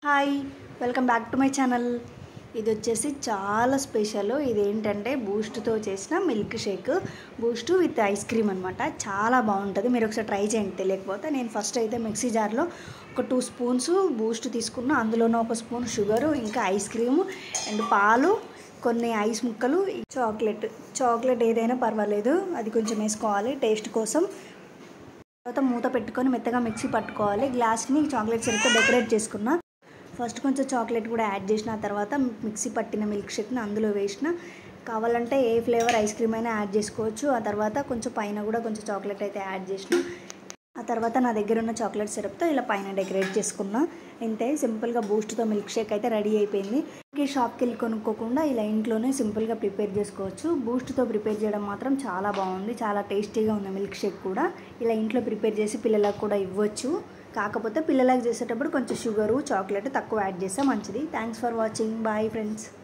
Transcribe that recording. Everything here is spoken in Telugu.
hi welcome back to my channel ఇది వచ్చేసి చాలా స్పెషల్ ఇది ఏంటంటే బూస్ట్తో చేసిన milkshake Boost with ice cream అనమాట చాలా బాగుంటుంది మీరు ఒకసారి ట్రై చేయండి తెలియకపోతే నేను ఫస్ట్ అయితే మిక్సీ జార్లో ఒక టూ స్పూన్స్ బూస్ట్ తీసుకున్నా అందులోనే ఒక స్పూన్ షుగరు ఇంకా ఐస్ క్రీము అండ్ పాలు కొన్ని ఐస్ ముక్కలు చాక్లెట్ చాక్లెట్ ఏదైనా పర్వాలేదు అది కొంచెం వేసుకోవాలి టేస్ట్ కోసం తర్వాత మూత పెట్టుకొని మెత్తగా మిక్సీ పట్టుకోవాలి గ్లాస్ని చాక్లెట్ సిరప్తో డెకరేట్ చేసుకున్నా ఫస్ట్ కొంచెం చాక్లెట్ కూడా యాడ్ చేసిన ఆ తర్వాత మిక్సీ పట్టిన మిల్క్ షేక్ని అందులో వేసిన కావాలంటే ఏ ఫ్లేవర్ ఐస్ క్రీమ్ అయినా యాడ్ చేసుకోవచ్చు ఆ తర్వాత కొంచెం పైన కూడా కొంచెం చాక్లెట్ అయితే యాడ్ చేసిన ఆ తర్వాత నా దగ్గర ఉన్న చాక్లెట్ సిరప్తో ఇలా పైన డెకరేట్ చేసుకున్నా ఇంతే సింపుల్గా బూస్ట్తో మిల్క్ షేక్ అయితే రెడీ అయిపోయింది ఈ షాప్కి వెళ్ళి కొనుక్కోకుండా ఇలా ఇంట్లోనే సింపుల్గా ప్రిపేర్ చేసుకోవచ్చు బూస్ట్తో ప్రిపేర్ చేయడం మాత్రం చాలా బాగుంది చాలా టేస్టీగా ఉంది మిల్క్ షేక్ కూడా ఇలా ఇంట్లో ప్రిపేర్ చేసి పిల్లలకు కూడా ఇవ్వచ్చు కాకపోతే పిల్లలకు చేసేటప్పుడు కొంచెం షుగరు చాక్లెట్ తక్కువ యాడ్ చేస్తే మంచిది thanks for watching bye friends